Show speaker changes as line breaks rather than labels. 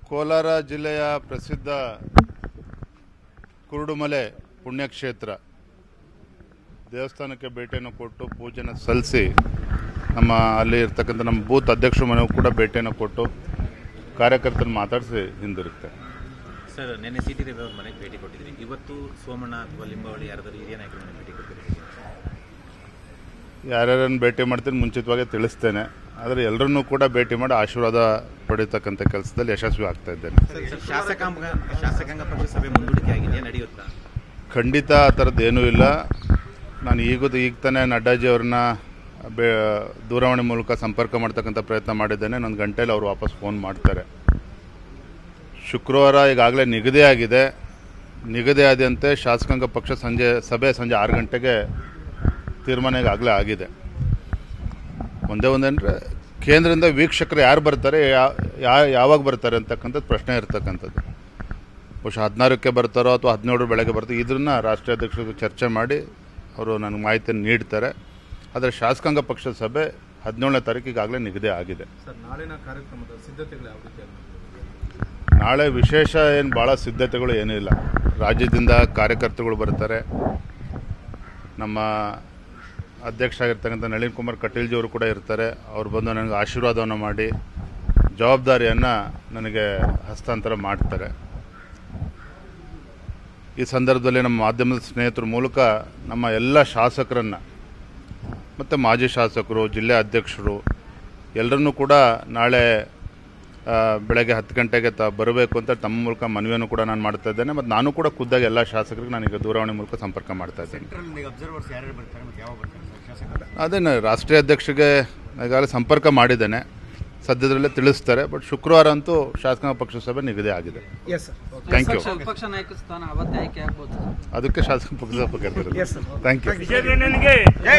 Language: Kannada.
ಕೋಲಾರ ಜಿಲ್ಲೆಯ ಪ್ರಸಿದ್ಧ ಕುರುಡುಮಲೆ ಪುಣ್ಯಕ್ಷೇತ್ರ ದೇವಸ್ಥಾನಕ್ಕೆ ಭೇಟಿಯನ್ನು ಕೊಟ್ಟು ಪೂಜೆನ ಸಲ್ಲಿಸಿ ನಮ್ಮ ಅಲ್ಲಿ ಇರ್ತಕ್ಕಂಥ ನಮ್ಮ ಬೂತ್ ಅಧ್ಯಕ್ಷರ ಮನೆಗೂ ಕೂಡ ಭೇಟಿಯನ್ನು ಕೊಟ್ಟು ಕಾರ್ಯಕರ್ತರನ್ನು ಮಾತಾಡಿಸಿ ಹಿಂದಿರುತ್ತೆ
ಸರ್ ನಿನ್ನೆ ಸಿ ಟಿ ರವಿ ಅವ್ರ ಮನೆಗೆ ಭೇಟಿ ಕೊಟ್ಟಿದ್ರಿ ಇವತ್ತು ಸೋಮಣ್ಣ ಅಥವಾ ಲಿಂಬಾವಳಿ ಯಾರಾದರೂ ಹಿರಿಯ ನಾಯಕರ ಮನೆಗೆ ಭೇಟಿ ಕೊಟ್ಟಿದ್ದೀರಿ
ಯಾರ್ಯಾರನ್ನು ಭೇಟಿ ಮಾಡ್ತೀನಿ ಮುಂಚಿತವಾಗಿ ತಿಳಿಸ್ತೇನೆ ಆದರೆ ಎಲ್ಲರನ್ನೂ ಕೂಡ ಭೇಟಿ ಮಾಡಿ ಆಶೀರ್ವಾದ ಪಡೀತಕ್ಕಂಥ ಕೆಲಸದಲ್ಲಿ ಯಶಸ್ವಿ ಆಗ್ತಾ ಇದ್ದೇನೆ
ಸರ್ ಶಾಸಕಾಂಗ ಶಾಸಕಾಂಗ ಪಕ್ಷ ಸಭೆ ಮುಂದೂಡಿಕೆ ಆಗಿದೆಯಾ ನಡೆಯುತ್ತಾ
ಖಂಡಿತ ಆ ಥರದ್ದು ಏನೂ ಇಲ್ಲ ನಾನು ಈಗ ಈಗ ತಾನೇ ನಡ್ಡಾಜಿ ಅವ್ರನ್ನ ಬೇ ದೂರವಾಣಿ ಮೂಲಕ ಸಂಪರ್ಕ ಮಾಡ್ತಕ್ಕಂಥ ಪ್ರಯತ್ನ ಮಾಡಿದ್ದೇನೆ ನನ್ನ ಗಂಟೆಯಲ್ಲಿ ಅವರು ವಾಪಸ್ ಫೋನ್ ಮಾಡ್ತಾರೆ ಶುಕ್ರವಾರ ಈಗಾಗಲೇ ನಿಗದಿ ಆಗಿದೆ ನಿಗದಿ ಆದಂತೆ ಶಾಸಕಾಂಗ ಪಕ್ಷ ಸಂಜೆ ಸಭೆ ಸಂಜೆ ಆರು ಗಂಟೆಗೆ ತೀರ್ಮಾನ ಈಗಾಗಲೇ ಆಗಿದೆ ಒಂದೇ ಒಂದಂದರೆ ಕೇಂದ್ರದಿಂದ ವೀಕ್ಷಕರು ಯಾರು ಬರ್ತಾರೆ ಯಾ- ಯಾ- ಯಾವಾಗ ಬರ್ತಾರೆ ಅಂತಕ್ಕಂಥದ್ದು ಪ್ರಶ್ನೆ ಇರ್ತಕ್ಕಂಥದ್ದು ಬಹುಶಃ ಹದಿನಾರಕ್ಕೆ ಬರ್ತಾರೋ ಅಥವಾ ಹದಿನೇಳರ ಬೆಳಗ್ಗೆ ಬರ್ತಾರೆ ಇದನ್ನ ರಾಷ್ಟ್ರೀಯ ಅಧ್ಯಕ್ಷರು ಚರ್ಚೆ ಮಾಡಿ ಅವರು ನನಗೆ ಮಾಹಿತಿಯನ್ನು ನೀಡ್ತಾರೆ ಆದರೆ ಶಾಸಕಾಂಗ ಪಕ್ಷದ ಸಭೆ ಹದಿನೇಳನೇ ತಾರೀಕು ಈಗಾಗಲೇ ನಿಗದಿ ಆಗಿದೆ
ಸರ್ ನಾಳಿನ ಕಾರ್ಯಕ್ರಮದ ಸಿದ್ಧತೆಗಳು ಯಾವ ರೀತಿ ಆಗಿದೆ?
ನಾಳೆ ವಿಶೇಷ ಏನು ಭಾಳ ಸಿದ್ಧತೆಗಳು ಏನೂ ಇಲ್ಲ ರಾಜ್ಯದಿಂದ ಕಾರ್ಯಕರ್ತರುಗಳು ಬರ್ತಾರೆ ನಮ್ಮ ಅಧ್ಯಕ್ಷ ಆಗಿರ್ತಕ್ಕಂಥ ನಳಿನ್ ಕುಮಾರ್ ಕಟೀಲ್ಜಿ ಅವರು ಕೂಡ ಇರ್ತಾರೆ ಅವ್ರು ಬಂದು ನನಗೆ ಆಶೀರ್ವಾದವನ್ನು ಮಾಡಿ ಜವಾಬ್ದಾರಿಯನ್ನು ನನಗೆ ಹಸ್ತಾಂತರ ಮಾಡ್ತಾರೆ ಈ ಸಂದರ್ಭದಲ್ಲಿ ನಮ್ಮ ಮಾಧ್ಯಮದ ಸ್ನೇಹಿತರ ಮೂಲಕ ನಮ್ಮ ಎಲ್ಲ ಶಾಸಕರನ್ನು ಮತ್ತು ಮಾಜಿ ಶಾಸಕರು ಜಿಲ್ಲೆ ಅಧ್ಯಕ್ಷರು ಎಲ್ಲರನ್ನೂ ಕೂಡ ನಾಳೆ ಆ, ಬೆಳಗ್ಗೆ ಹತ್ತು ಗಂಟೆಗೆ ತ ಬರಬೇಕು ಅಂತ ತಮ್ಮ ಮೂಲಕ ಮನವಿಯನ್ನು ಕೂಡ ನಾನು ಮಾಡ್ತಾ ಇದ್ದೇನೆ ಮತ್ತು ನಾನು ಕೂಡ ಖುದ್ದಾಗಿ ಎಲ್ಲ ಶಾಸಕರಿಗೆ ನಾನೀಗ ದೂರವಾಣಿ ಮೂಲಕ ಸಂಪರ್ಕ ಮಾಡ್ತಾ ಇದ್ದೇನೆ
ಸೆಂಟ್ರಲ್ ಅಬ್ಸರ್ವರ್ಸ್ ಯಾರ್ಯಾರು ಬರ್ತಾರೆ ಮತ್ತೆ ಯಾವಾಗ ಬರ್ತಾರೆ ಸರ್ ಶಾಸಕರು
ಅದೇನು ರಾಷ್ಟ್ರೀಯ ಅಧ್ಯಕ್ಷರಿಗೆ ಈಗಾಗಲೇ ಸಂಪರ್ಕ ಮಾಡಿದ್ದೇನೆ ಸದ್ಯದಲ್ಲೇ ತಿಳಿಸ್ತಾರೆ ಬಟ್ ಶುಕ್ರವಾರ ಅಂತೂ ಶಾಸಕಾಂಗ ಪಕ್ಷ ಸಭೆ ನಿಗದಿ ಆಗಿದೆ ಥ್ಯಾಂಕ್ ಯು
ವಿಪಕ್ಷ ನಾಯಕ ಸ್ಥಾನ ಅವತ್ತೇ ಆಯ್ಕೆ ಆಗ್ಬೋದು
ಅದಕ್ಕೆ ಶಾಸಕ ಪಕ್ಷ ಸಭೆ ಕರೆದಿರೋದು ಥ್ಯಾಂಕ್ ಯು